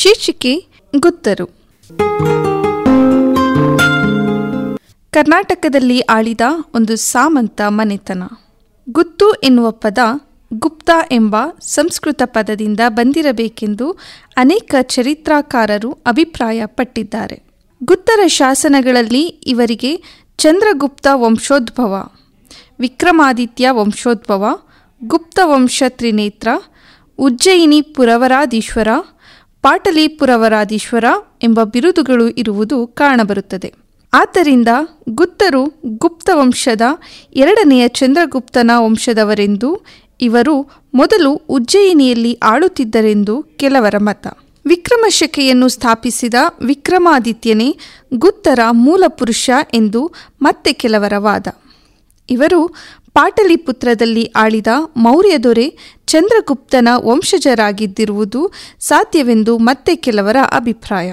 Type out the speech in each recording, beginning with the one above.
ಶೀರ್ಷಿಕೆ ಗುತ್ತರು ಕರ್ನಾಟಕದಲ್ಲಿ ಆಳಿದ ಒಂದು ಸಾಮಂತ ಮನೆತನ ಗುತ್ತು ಎನ್ನುವ ಪದ ಗುಪ್ತ ಎಂಬ ಸಂಸ್ಕೃತ ಪದದಿಂದ ಬಂದಿರಬೇಕೆಂದು ಅನೇಕ ಚರಿತ್ರಕಾರರು ಅಭಿಪ್ರಾಯಪಟ್ಟಿದ್ದಾರೆ ಗುತ್ತರ ಶಾಸನಗಳಲ್ಲಿ ಇವರಿಗೆ ಚಂದ್ರಗುಪ್ತ ವಂಶೋದ್ಭವ ವಿಕ್ರಮಾದಿತ್ಯ ವಂಶೋದ್ಭವ ಗುಪ್ತ ವಂಶ ತ್ರಿನೇತ್ರ ಉಜ್ಜಯಿನಿ ಪುರವರಾದೀಶ್ವರ ಪಾಟಲಿಪುರವರಾದೀಶ್ವರ ಎಂಬ ಬಿರುದುಗಳು ಇರುವುದು ಕಾಣಬರುತ್ತದೆ ಆದ್ದರಿಂದ ಗುಪ್ತರು ಗುಪ್ತ ವಂಶದ ಎರಡನೆಯ ಚಂದ್ರಗುಪ್ತನ ವಂಶದವರೆಂದು ಇವರು ಮೊದಲು ಉಜ್ಜಯಿನಿಯಲ್ಲಿ ಆಳುತ್ತಿದ್ದರೆಂದು ಕೆಲವರ ಮತ ವಿಕ್ರಮಶಕೆಯನ್ನು ಸ್ಥಾಪಿಸಿದ ವಿಕ್ರಮಾದಿತ್ಯನೇ ಗುತ್ತರ ಮೂಲ ಪುರುಷ ಎಂದು ಮತ್ತೆ ಕೆಲವರ ವಾದ ಇವರು ಪಾಟಲಿಪುತ್ರದಲ್ಲಿ ಆಳಿದ ಮೌರ್ಯ ದೊರೆ ಚಂದ್ರಗುಪ್ತನ ವಂಶಜರಾಗಿದ್ದಿರುವುದು ಸಾಧ್ಯವೆಂದು ಮತ್ತೆ ಕೆಲವರ ಅಭಿಪ್ರಾಯ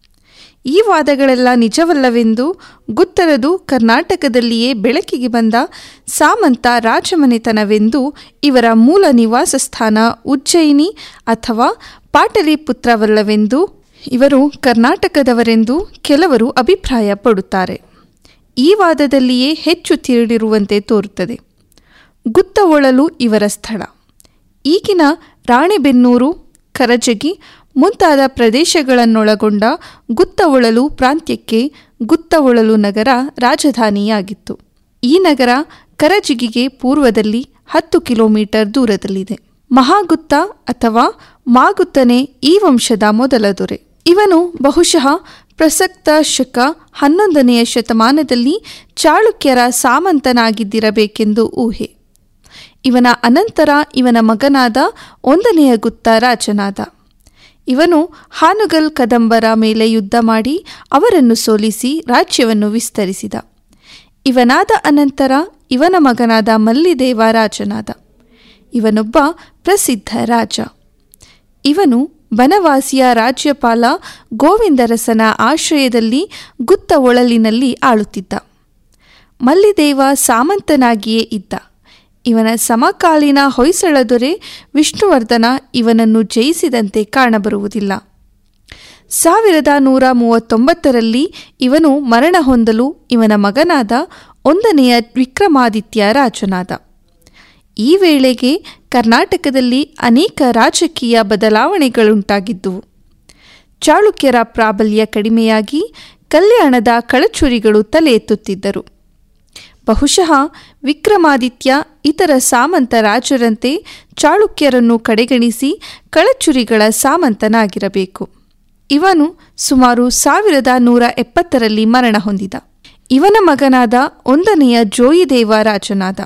ಈ ವಾದಗಳೆಲ್ಲ ನಿಜವಲ್ಲವೆಂದು ಗುತ್ತರದು ಕರ್ನಾಟಕದಲ್ಲಿಯೇ ಬೆಳಕಿಗೆ ಬಂದ ಸಾಮಂತ ರಾಜಮನೆತನವೆಂದು ಇವರ ಮೂಲ ನಿವಾಸ ಸ್ಥಾನ ಉಜ್ಜಯಿನಿ ಅಥವಾ ಪಾಟಲಿಪುತ್ರವಲ್ಲವೆಂದು ಇವರು ಕರ್ನಾಟಕದವರೆಂದು ಕೆಲವರು ಅಭಿಪ್ರಾಯ ಪಡುತ್ತಾರೆ ಈ ವಾದದಲ್ಲಿಯೇ ಹೆಚ್ಚು ತಿಳಿದಿರುವಂತೆ ತೋರುತ್ತದೆ ಗುತ್ತವೊಳಲು ಇವರ ಸ್ಥಳ ಈಗಿನ ರಾಣೆಬೆನ್ನೂರು ಕರಜಗಿ ಮುಂತಾದ ಪ್ರದೇಶಗಳನ್ನೊಳಗೊಂಡ ಗುತ್ತವೊಳಲು ಪ್ರಾಂತ್ಯಕ್ಕೆ ಗುತ್ತವೊಳಲು ನಗರ ರಾಜಧಾನಿಯಾಗಿತ್ತು ಈ ನಗರ ಕರಜಿಗಿಗೆ ಪೂರ್ವದಲ್ಲಿ ಹತ್ತು ಕಿಲೋಮೀಟರ್ ದೂರದಲ್ಲಿದೆ ಮಹಾಗುತ್ತ ಅಥವಾ ಮಾಗುತ್ತನೆ ಈ ವಂಶದ ಮೊದಲ ದೊರೆ ಇವನು ಬಹುಶಃ ಪ್ರಸಕ್ತ ಶಕ ಹನ್ನೊಂದನೆಯ ಶತಮಾನದಲ್ಲಿ ಚಾಳುಕ್ಯರ ಸಾಮಂತನಾಗಿದ್ದಿರಬೇಕೆಂದು ಊಹೆ ಇವನ ಅನಂತರ ಇವನ ಮಗನಾದ ಒಂದನೆಯ ಗುತ್ತ ರಾಜನಾದ ಇವನು ಹಾನುಗಲ್ ಕದಂಬರ ಮೇಲೆ ಯುದ್ಧ ಮಾಡಿ ಅವರನ್ನು ಸೋಲಿಸಿ ರಾಜ್ಯವನ್ನು ವಿಸ್ತರಿಸಿದ ಇವನಾದ ಅನಂತರ ಇವನ ಮಗನಾದ ಮಲ್ಲಿದೇವ ರಾಜನಾದ ಇವನೊಬ್ಬ ಪ್ರಸಿದ್ಧ ರಾಜ ಇವನು ಬನವಾಸಿಯ ರಾಜ್ಯಪಾಲ ಗೋವಿಂದರಸನ ಆಶ್ರಯದಲ್ಲಿ ಗುತ್ತ ಒಳಲಿನಲ್ಲಿ ಆಳುತ್ತಿದ್ದ ಮಲ್ಲಿದೇವ ಸಾಮಂತನಾಗಿಯೇ ಇದ್ದ ಇವನ ಸಮಕಾಲೀನ ಹೊಯ್ಸಳ ದೊರೆ ವಿಷ್ಣುವರ್ಧನ ಇವನನ್ನು ಜಯಿಸಿದಂತೆ ಕಾಣಬರುವುದಿಲ್ಲ ಸಾವಿರದ ನೂರ ಮೂವತ್ತೊಂಬತ್ತರಲ್ಲಿ ಇವನು ಮರಣ ಹೊಂದಲು ಇವನ ಮಗನಾದ ಒಂದನೆಯ ವಿಕ್ರಮಾದಿತ್ಯ ರಾಜನಾದ ಈ ವೇಳೆಗೆ ಕರ್ನಾಟಕದಲ್ಲಿ ಅನೇಕ ರಾಜಕೀಯ ಬದಲಾವಣೆಗಳುಂಟಾಗಿದ್ದುವು ಚಾಳುಕ್ಯರ ಪ್ರಾಬಲ್ಯ ಕಡಿಮೆಯಾಗಿ ಕಲ್ಯಾಣದ ಕಳಚುರಿಗಳು ತಲೆ ಎತ್ತುತ್ತಿದ್ದರು ಬಹುಶಃ ವಿಕ್ರಮಾದಿತ್ಯ ಇತರ ಸಾಮಂತ ರಾಜರಂತೆ ಚಾಳುಕ್ಯರನ್ನು ಕಡೆಗಣಿಸಿ ಕಳಚುರಿಗಳ ಸಾಮಂತನಾಗಿರಬೇಕು ಇವನು ಸುಮಾರು ಸಾವಿರದ ನೂರ ಎಪ್ಪತ್ತರಲ್ಲಿ ಮರಣ ಹೊಂದಿದ ಇವನ ಮಗನಾದ ಒಂದನೆಯ ಜೋಯಿದೇವ ರಾಜನಾದ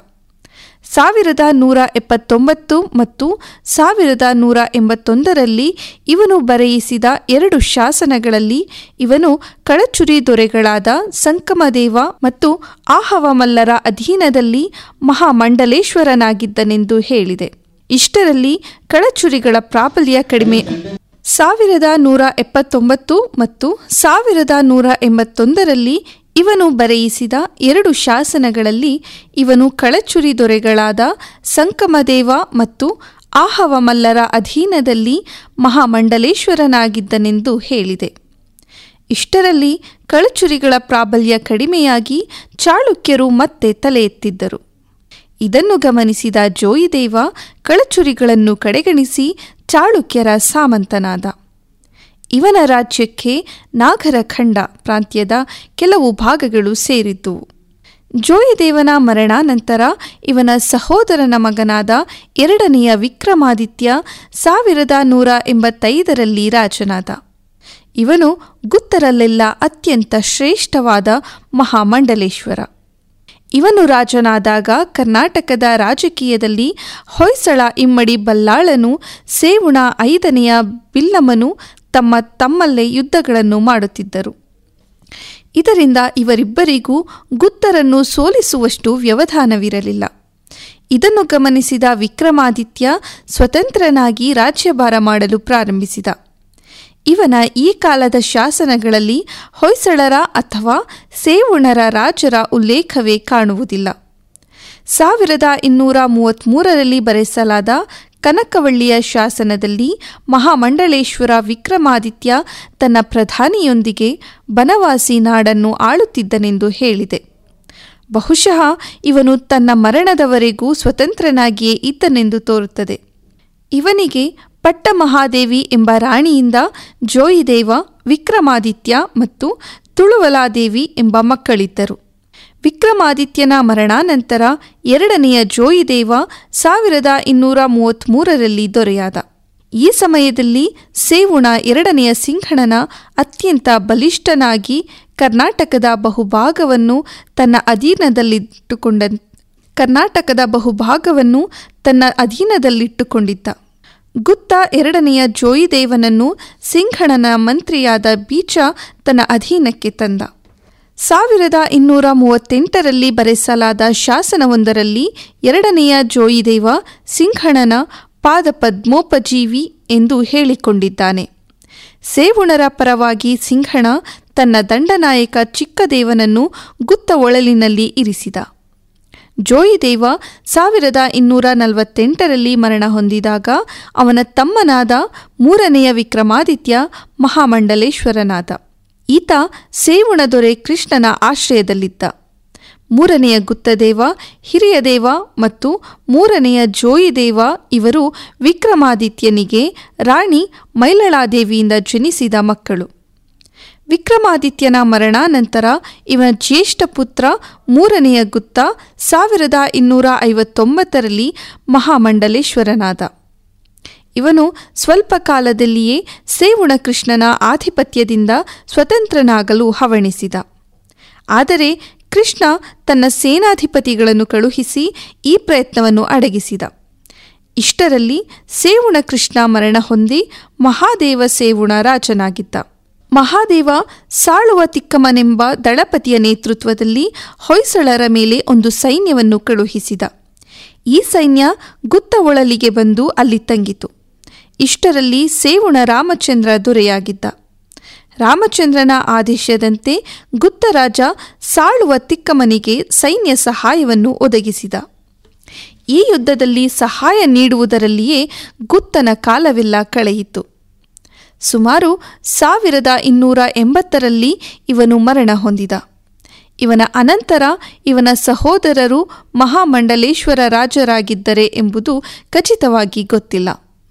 ಸಾವಿರದ ನೂರ ಎಪ್ಪತ್ತೊಂಬತ್ತು ಮತ್ತು ಸಾವಿರದ ನೂರ ಎಂಬತ್ತೊಂದರಲ್ಲಿ ಇವನು ಬರೆಯಿಸಿದ ಎರಡು ಶಾಸನಗಳಲ್ಲಿ ಇವನು ಕಳಚುರಿ ದೊರೆಗಳಾದ ಸಂಕಮದೇವ ಮತ್ತು ಆಹವಮಲ್ಲರ ಅಧೀನದಲ್ಲಿ ಮಹಾಮಂಡಲೇಶ್ವರನಾಗಿದ್ದನೆಂದು ಹೇಳಿದೆ ಇಷ್ಟರಲ್ಲಿ ಕಳಚುರಿಗಳ ಪ್ರಾಬಲ್ಯ ಕಡಿಮೆ ಸಾವಿರದ ನೂರ ಎಪ್ಪತ್ತೊಂಬತ್ತು ಮತ್ತು ಸಾವಿರದ ನೂರ ಎಂಬತ್ತೊಂದರಲ್ಲಿ ಇವನು ಬರೆಯಿಸಿದ ಎರಡು ಶಾಸನಗಳಲ್ಲಿ ಇವನು ಕಳಚುರಿ ದೊರೆಗಳಾದ ಸಂಕಮದೇವ ಮತ್ತು ಆಹವಮಲ್ಲರ ಅಧೀನದಲ್ಲಿ ಮಹಾಮಂಡಲೇಶ್ವರನಾಗಿದ್ದನೆಂದು ಹೇಳಿದೆ ಇಷ್ಟರಲ್ಲಿ ಕಳಚುರಿಗಳ ಪ್ರಾಬಲ್ಯ ಕಡಿಮೆಯಾಗಿ ಚಾಳುಕ್ಯರು ಮತ್ತೆ ತಲೆ ಎತ್ತಿದ್ದರು ಇದನ್ನು ಗಮನಿಸಿದ ಜೋಯಿದೇವ ಕಳಚುರಿಗಳನ್ನು ಕಡೆಗಣಿಸಿ ಚಾಳುಕ್ಯರ ಸಾಮಂತನಾದ ಇವನ ರಾಜ್ಯಕ್ಕೆ ನಾಗರಖಂಡ ಪ್ರಾಂತ್ಯದ ಕೆಲವು ಭಾಗಗಳು ಸೇರಿದ್ದುವು ಜೋಯಿದೇವನ ಮರಣಾನಂತರ ಇವನ ಸಹೋದರನ ಮಗನಾದ ಎರಡನೆಯ ವಿಕ್ರಮಾದಿತ್ಯ ಸಾವಿರದ ನೂರ ಎಂಬತ್ತೈದರಲ್ಲಿ ರಾಜನಾದ ಇವನು ಗುತ್ತರಲ್ಲೆಲ್ಲ ಅತ್ಯಂತ ಶ್ರೇಷ್ಠವಾದ ಮಹಾಮಂಡಲೇಶ್ವರ ಇವನು ರಾಜನಾದಾಗ ಕರ್ನಾಟಕದ ರಾಜಕೀಯದಲ್ಲಿ ಹೊಯ್ಸಳ ಇಮ್ಮಡಿ ಬಲ್ಲಾಳನು ಸೇವುಣ ಐದನೆಯ ಬಿಲ್ಲಮನು ತಮ್ಮ ತಮ್ಮಲ್ಲೇ ಯುದ್ಧಗಳನ್ನು ಮಾಡುತ್ತಿದ್ದರು ಇದರಿಂದ ಇವರಿಬ್ಬರಿಗೂ ಗುತ್ತರನ್ನು ಸೋಲಿಸುವಷ್ಟು ವ್ಯವಧಾನವಿರಲಿಲ್ಲ ಇದನ್ನು ಗಮನಿಸಿದ ವಿಕ್ರಮಾದಿತ್ಯ ಸ್ವತಂತ್ರನಾಗಿ ರಾಜ್ಯಭಾರ ಮಾಡಲು ಪ್ರಾರಂಭಿಸಿದ ಇವನ ಈ ಕಾಲದ ಶಾಸನಗಳಲ್ಲಿ ಹೊಯ್ಸಳರ ಅಥವಾ ಸೇವುಣರ ರಾಜರ ಉಲ್ಲೇಖವೇ ಕಾಣುವುದಿಲ್ಲ ಸಾವಿರದ ಇನ್ನೂರ ಮೂವತ್ತ್ಮೂರರಲ್ಲಿ ಬರೆಸಲಾದ ಕನಕವಳ್ಳಿಯ ಶಾಸನದಲ್ಲಿ ಮಹಾಮಂಡಲೇಶ್ವರ ವಿಕ್ರಮಾದಿತ್ಯ ತನ್ನ ಪ್ರಧಾನಿಯೊಂದಿಗೆ ಬನವಾಸಿ ನಾಡನ್ನು ಆಳುತ್ತಿದ್ದನೆಂದು ಹೇಳಿದೆ ಬಹುಶಃ ಇವನು ತನ್ನ ಮರಣದವರೆಗೂ ಸ್ವತಂತ್ರನಾಗಿಯೇ ಇದ್ದನೆಂದು ತೋರುತ್ತದೆ ಇವನಿಗೆ ಪಟ್ಟಮಹಾದೇವಿ ಎಂಬ ರಾಣಿಯಿಂದ ಜೋಯಿದೇವ ವಿಕ್ರಮಾದಿತ್ಯ ಮತ್ತು ತುಳುವಲಾದೇವಿ ಎಂಬ ಮಕ್ಕಳಿದ್ದರು ವಿಕ್ರಮಾದಿತ್ಯನ ಮರಣಾನಂತರ ಎರಡನೆಯ ಜೋಯಿದೇವ ಸಾವಿರದ ಇನ್ನೂರ ಮೂವತ್ತ್ಮೂರರಲ್ಲಿ ದೊರೆಯಾದ ಈ ಸಮಯದಲ್ಲಿ ಸೇವುಣ ಎರಡನೆಯ ಸಿಂಹಣನ ಅತ್ಯಂತ ಬಲಿಷ್ಠನಾಗಿ ಕರ್ನಾಟಕದ ಬಹುಭಾಗವನ್ನು ತನ್ನ ಅಧೀನದಲ್ಲಿಟ್ಟುಕೊಂಡ ಕರ್ನಾಟಕದ ಬಹುಭಾಗವನ್ನು ತನ್ನ ಅಧೀನದಲ್ಲಿಟ್ಟುಕೊಂಡಿದ್ದ ಗುತ್ತ ಎರಡನೆಯ ಜೋಯಿದೇವನನ್ನು ಸಿಂಹಣನ ಮಂತ್ರಿಯಾದ ಬೀಚ ತನ್ನ ಅಧೀನಕ್ಕೆ ತಂದ ಸಾವಿರದ ಇನ್ನೂರ ಮೂವತ್ತೆಂಟರಲ್ಲಿ ಬರೆಸಲಾದ ಶಾಸನವೊಂದರಲ್ಲಿ ಎರಡನೆಯ ಜೋಯಿದೇವ ಸಿಂಹಣನ ಪಾದಪದ್ಮೋಪಜೀವಿ ಎಂದು ಹೇಳಿಕೊಂಡಿದ್ದಾನೆ ಸೇವುಣರ ಪರವಾಗಿ ಸಿಂಹಣ ತನ್ನ ದಂಡನಾಯಕ ಚಿಕ್ಕದೇವನನ್ನು ಗುತ್ತ ಒಳಲಿನಲ್ಲಿ ಇರಿಸಿದ ಜೋಯಿದೇವ ಸಾವಿರದ ಇನ್ನೂರ ನಲವತ್ತೆಂಟರಲ್ಲಿ ಮರಣ ಹೊಂದಿದಾಗ ಅವನ ತಮ್ಮನಾದ ಮೂರನೆಯ ವಿಕ್ರಮಾದಿತ್ಯ ಮಹಾಮಂಡಲೇಶ್ವರನಾದ ಈತ ಸೇವುಣ ದೊರೆ ಕೃಷ್ಣನ ಆಶ್ರಯದಲ್ಲಿದ್ದ ಮೂರನೆಯ ಗುತ್ತದೇವ ಹಿರಿಯ ದೇವ ಮತ್ತು ಮೂರನೆಯ ಜೋಯಿದೇವ ಇವರು ವಿಕ್ರಮಾದಿತ್ಯನಿಗೆ ರಾಣಿ ಮೈಲಳಾದೇವಿಯಿಂದ ಜನಿಸಿದ ಮಕ್ಕಳು ವಿಕ್ರಮಾದಿತ್ಯನ ಮರಣಾನಂತರ ಇವನ ಜ್ಯೇಷ್ಠ ಪುತ್ರ ಮೂರನೆಯ ಗುತ್ತ ಸಾವಿರದ ಇನ್ನೂರ ಐವತ್ತೊಂಬತ್ತರಲ್ಲಿ ಮಹಾಮಂಡಲೇಶ್ವರನಾದ ಇವನು ಸ್ವಲ್ಪ ಕಾಲದಲ್ಲಿಯೇ ಸೇವುಣ ಕೃಷ್ಣನ ಆಧಿಪತ್ಯದಿಂದ ಸ್ವತಂತ್ರನಾಗಲು ಹವಣಿಸಿದ ಆದರೆ ಕೃಷ್ಣ ತನ್ನ ಸೇನಾಧಿಪತಿಗಳನ್ನು ಕಳುಹಿಸಿ ಈ ಪ್ರಯತ್ನವನ್ನು ಅಡಗಿಸಿದ ಇಷ್ಟರಲ್ಲಿ ಸೇವುಣ ಕೃಷ್ಣ ಮರಣ ಹೊಂದಿ ಮಹಾದೇವ ಸೇವುಣ ರಾಜನಾಗಿದ್ದ ಮಹಾದೇವ ಸಾಳುವ ತಿಕ್ಕಮ್ಮನೆಂಬ ದಳಪತಿಯ ನೇತೃತ್ವದಲ್ಲಿ ಹೊಯ್ಸಳರ ಮೇಲೆ ಒಂದು ಸೈನ್ಯವನ್ನು ಕಳುಹಿಸಿದ ಈ ಸೈನ್ಯ ಗುತ್ತ ಒಳಲಿಗೆ ಬಂದು ಅಲ್ಲಿ ತಂಗಿತು ಇಷ್ಟರಲ್ಲಿ ಸೇವುಣ ರಾಮಚಂದ್ರ ದೊರೆಯಾಗಿದ್ದ ರಾಮಚಂದ್ರನ ಆದೇಶದಂತೆ ಗುತ್ತರಾಜ ಸಾಳುವ ತಿಕ್ಕಮ್ಮನಿಗೆ ಸೈನ್ಯ ಸಹಾಯವನ್ನು ಒದಗಿಸಿದ ಈ ಯುದ್ಧದಲ್ಲಿ ಸಹಾಯ ನೀಡುವುದರಲ್ಲಿಯೇ ಗುತ್ತನ ಕಾಲವೆಲ್ಲ ಕಳೆಯಿತು ಸುಮಾರು ಸಾವಿರದ ಇನ್ನೂರ ಎಂಬತ್ತರಲ್ಲಿ ಇವನು ಮರಣ ಹೊಂದಿದ ಇವನ ಅನಂತರ ಇವನ ಸಹೋದರರು ಮಹಾಮಂಡಲೇಶ್ವರ ರಾಜರಾಗಿದ್ದರೆ ಎಂಬುದು ಖಚಿತವಾಗಿ ಗೊತ್ತಿಲ್ಲ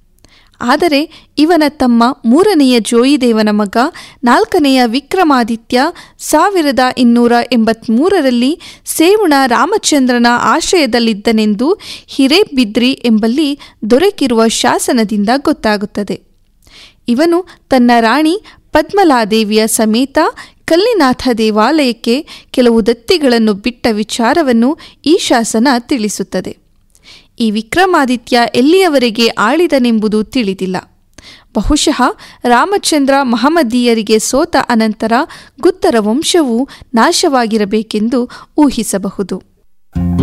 ಆದರೆ ಇವನ ತಮ್ಮ ಮೂರನೆಯ ಜೋಯಿದೇವನ ಮಗ ನಾಲ್ಕನೆಯ ವಿಕ್ರಮಾದಿತ್ಯ ಸಾವಿರದ ಇನ್ನೂರ ಎಂಬತ್ತ್ಮೂರರಲ್ಲಿ ಸೇವುಣ ರಾಮಚಂದ್ರನ ಆಶ್ರಯದಲ್ಲಿದ್ದನೆಂದು ಹಿರೇಬಿದ್ರಿ ಎಂಬಲ್ಲಿ ದೊರಕಿರುವ ಶಾಸನದಿಂದ ಗೊತ್ತಾಗುತ್ತದೆ ಇವನು ತನ್ನ ರಾಣಿ ಪದ್ಮಲಾದೇವಿಯ ಸಮೇತ ಕಲ್ಲಿನಾಥ ದೇವಾಲಯಕ್ಕೆ ಕೆಲವು ದತ್ತಿಗಳನ್ನು ಬಿಟ್ಟ ವಿಚಾರವನ್ನು ಈ ಶಾಸನ ತಿಳಿಸುತ್ತದೆ ಈ ವಿಕ್ರಮಾದಿತ್ಯ ಎಲ್ಲಿಯವರೆಗೆ ಆಳಿದನೆಂಬುದು ತಿಳಿದಿಲ್ಲ ಬಹುಶಃ ರಾಮಚಂದ್ರ ಮಹಮ್ಮದೀಯರಿಗೆ ಸೋತ ಅನಂತರ ಗುತ್ತರ ವಂಶವು ನಾಶವಾಗಿರಬೇಕೆಂದು ಊಹಿಸಬಹುದು